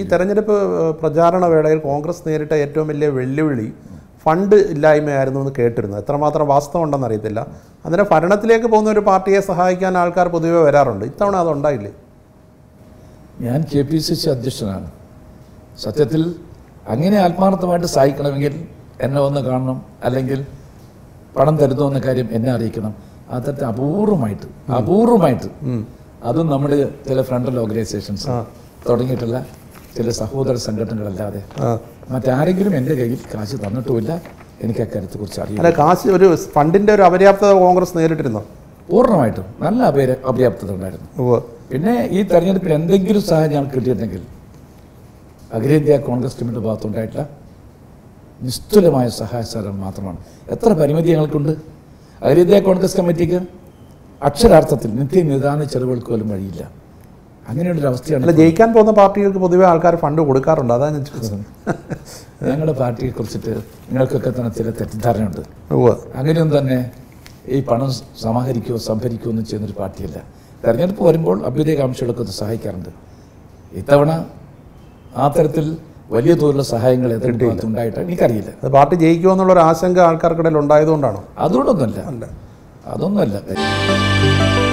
തെരഞ്ഞെടുപ്പ് ഏഹ്, പ്രചാരണ വേളയിൽ കോൺഗ്രസ് നേരിട്ട ഏറ്റവും വലിയ വെല്ലുവിളി ഫണ്ട് ഇല്ലായ്മയായിരുന്നു എന്ന് കേട്ടിരുന്നു എത്രമാത്രം വാസ്തവം ഉണ്ടെന്ന് അറിയത്തില്ല അതിന് ഭരണത്തിലേക്ക് പോകുന്ന ഒരു പാർട്ടിയെ സഹായിക്കാൻ ആൾക്കാർ പൊതുവെ വരാറുണ്ട് ഇത്തവണ അതുണ്ടായില്ലേ ഞാൻ കെ പി സി സി അധ്യക്ഷനാണ് സത്യത്തിൽ അങ്ങനെ ആത്മാർത്ഥമായിട്ട് സഹായിക്കണമെങ്കിൽ എന്നെ ഒന്ന് കാണണം അല്ലെങ്കിൽ പണം തരുന്നു എന്ന കാര്യം എന്നെ അറിയിക്കണം അത്തരത്തിൽ അപൂർവമായിട്ട് അപൂർവമായിട്ട് അതും നമ്മുടെ ചില ഫ്രണ്ടൽ ഓർഗനൈസേഷൻസ് തുടങ്ങിയിട്ടുള്ള ചില സഹോദര സംഘടനകളല്ലാതെ ആ. മറ്റാരെങ്കിലും എൻ്റെ കയ്യിൽ കാശ് തന്നിട്ടുമില്ല എനിക്ക് അക്കാര്യത്തെക്കുറിച്ച് അറിയില്ല അല്ല കാശ് ഒരു ഫണ്ടിന്റെ ഒരു അപര്യാപ്തത കോൺഗ്രസ് നേരിട്ടിരുന്നു പൂർണ്ണമായിട്ടും നല്ല അപര്യ അപര്യാപ്തത ഉണ്ടായിരുന്നു ഉവ്വ്. പിന്നെ ഈ തെരഞ്ഞെടുപ്പിൽ എന്തെങ്കിലും സഹായം ഞങ്ങൾക്ക് കിട്ടിയിട്ടുണ്ടെങ്കിൽ അഖിലേന്ത്യാ കോൺഗ്രസ് കമ്മിറ്റി ഭാഗത്തുണ്ടായിട്ടുള്ള നിസ്തുലമായ സഹായ സഹകരണം മാത്രമാണ് എത്ര പരിമിതി ഞങ്ങൾക്കുണ്ട് അഖിലേന്ത്യാ കോൺഗ്രസ് കമ്മിറ്റിക്ക് അക്ഷരാർത്ഥത്തിൽ നിത്യ നിദാന ചെലവുകൾക്ക് പോലും വഴിയില്ല അങ്ങനെയുള്ളൊരു അല്ല അവസ്ഥയാണ് ജയിക്കാൻ പോകുന്ന പാർട്ടികൾക്ക് പൊതുവെ ആൾക്കാർ ഫണ്ട് കൊടുക്കാറുണ്ട് അതാണ് ഞാൻ ചോദിച്ചത് ഞങ്ങളുടെ പാർട്ടിയെ കുറിച്ചിട്ട് നിങ്ങൾക്കൊക്കെ തന്നെ ചില തെറ്റിദ്ധാരണയുണ്ട് ഉവ്വ്. അങ്ങനെയൊന്നും തന്നെ ഈ പണം സമാഹരിക്കുകയോ സംഭരിക്കുകയോ ഒന്നും ചെയ്യുന്നൊരു പാർട്ടിയല്ല തെരഞ്ഞെടുപ്പ് വരുമ്പോൾ അഭ്യുദയകാംക്ഷികളൊക്കെ ഒന്ന് സഹായിക്കാറുണ്ട് ഇത്തവണ ആ തരത്തിൽ വലിയ തോതിലുള്ള സഹായങ്ങൾ ഏതെങ്കിലും ഉണ്ടായിട്ട് എനിക്കറിയില്ല അത് പാർട്ടി ജയിക്കുമോ എന്നുള്ളൊരു ആശങ്ക ആൾക്കാർക്കിടയിൽ ഉണ്ടായതുകൊണ്ടാണോ അതുകൊണ്ടൊന്നുമല്ല അതൊന്നുമല്ല